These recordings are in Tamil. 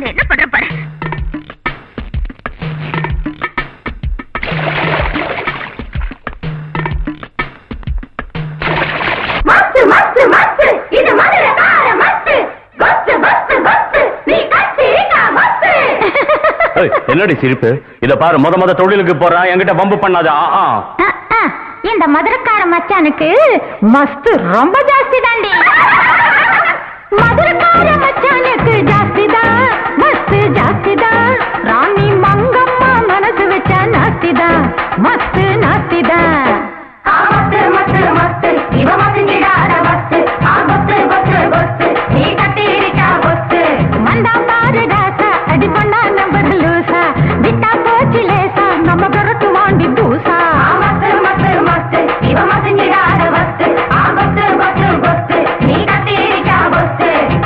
உன்னை என்ன பண்ற பாரு மஸ்து மஸ்து மஸ்து இது மதுரை கார மஸ்து கொத்து கொத்து கொத்து நீ கத்திரிக்கா மஸ்து ஏய், என்னடி சிரிப்பு இத பாரு முத முத தொழிலுக்கு போறான் என்கிட்ட வம்பு பண்ணாத ஆ, ஆ. அஹ், அஹ், இந்த மதுரக்கார மச்சானுக்கு மஸ்து ரொம்ப ஜாஸ்தி தாண்டி மதுரக்கார மச்சானுக்கு ஜாஸ்தி தான் மஸ்து ஜாஸ்தி தான் ராணி மங்கம்மா மனசு வச்சா நாஸ்தி தான் மஸ்து நாஸ்தி தான் மஸ்து மஸ்து மஸ்து இவ மசுங்கிடாத மஸ்து ஆ கொத்து கொத்து கொத்து நீ கட்டி இருக்கா கொத்து மந்தா பாரு ராசா அடி பண்ணா நம்பர் லூசா விட்டா போச்சு லேசா நம்ம பிறத்து வாண்டி பூசா மஸ்து மஸ்து மஸ்து இவ மசுங்கிடாத மஸ்து ஆ கொத்து கொத்து கொத்து நீ கட்டி இருக்கா கொத்து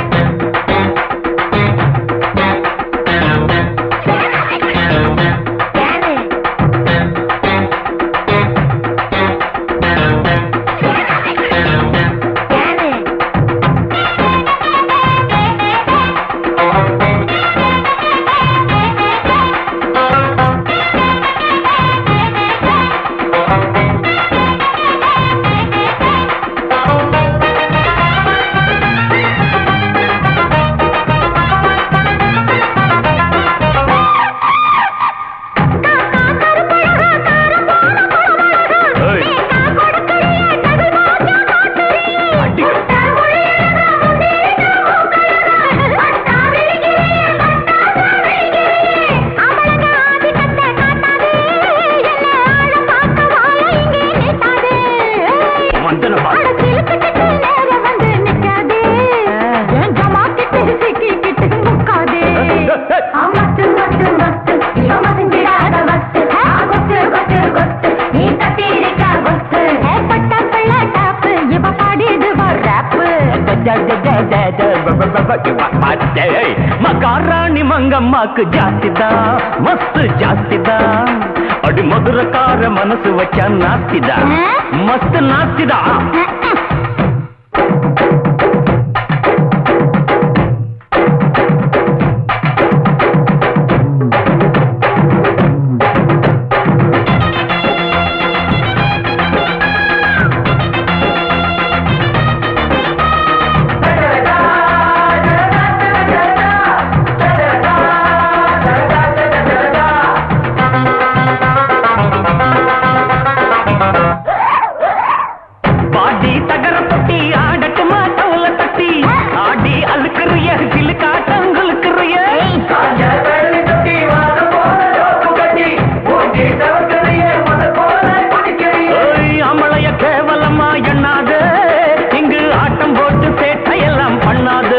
ஏய். அடி. வந்தன பாரு. மஸ்து மஸ்து மஸ்து இவ மசுங்கிடாத மஸ்து ஆ கொத்து கொத்து கொத்து நீ கட்டி இருக்கா கொத்து பட்ட பிள்ளை டாப்பு இவ பாடிடுவா ராப்பு ஏய், மகாராணி மங்கம்மாக்கு ஜாஸ்திதா மஸ்து ஜாஸ்திதா அடி மதுரக்கார மனசு வச்சா நாஸ்திதா மஸ்து நாஸ்திதா பாடி தகர தொட்டி ஆடட்டுமா தவுல தட்டி ஆடி அழுக்குறிய சிலு காட்டங்களுக்குறிய அமளைய கேவலமா எண்ணாது இங்கு ஆட்டம் போட்டு சேட்டையெல்லாம் பண்ணாது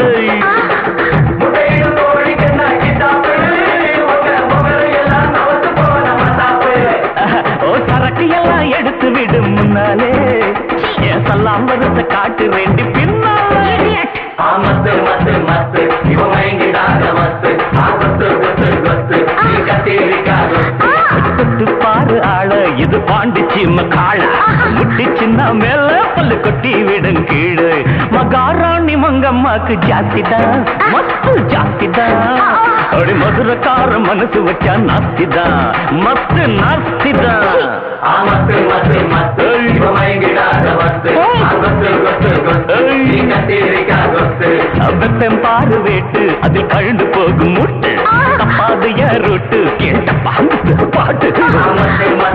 ஓ சரக்கு எல்லாம் எடுத்து விடு முன்னாலே ஏன் சொல்லாம் வருஷ காட்டு வேண்டி பின்னாலே மஸ்து மஸ்து மஸ்து இவ மயங்கிடாத மஸ்து ஆ கொத்து கொத்து கொத்து நீ கத்திரிக்கா கொத்து கொத்து பாரு ஆள இது பாண்டிச்சு காள முட்டி சின்ன மேல பல்லு கொட்டி விடும் கீழே மகாராணி மங்கம்மாக்கு ஜாஸ்திதா மஸ்து ஜாஸ்திதா அடி மதுரக்கார மனசு வச்சா நாஸ்திதா மஸ்து நாஸ்திதா ஆ மஸ்து மஸ்து மஸ்து இவ மயங்கிடாத மஸ்து ஆ கொத்து கொத்து கொத்து நீ கத்திரிக்கா கொத்து வெப்பம் பாரு வேட்டு அதில் கழுந்து போகும் முட்டு தப்பாது ஏ ரூட்டு கேட்ட பாட்டு பாட்டு ஆ மஸ்து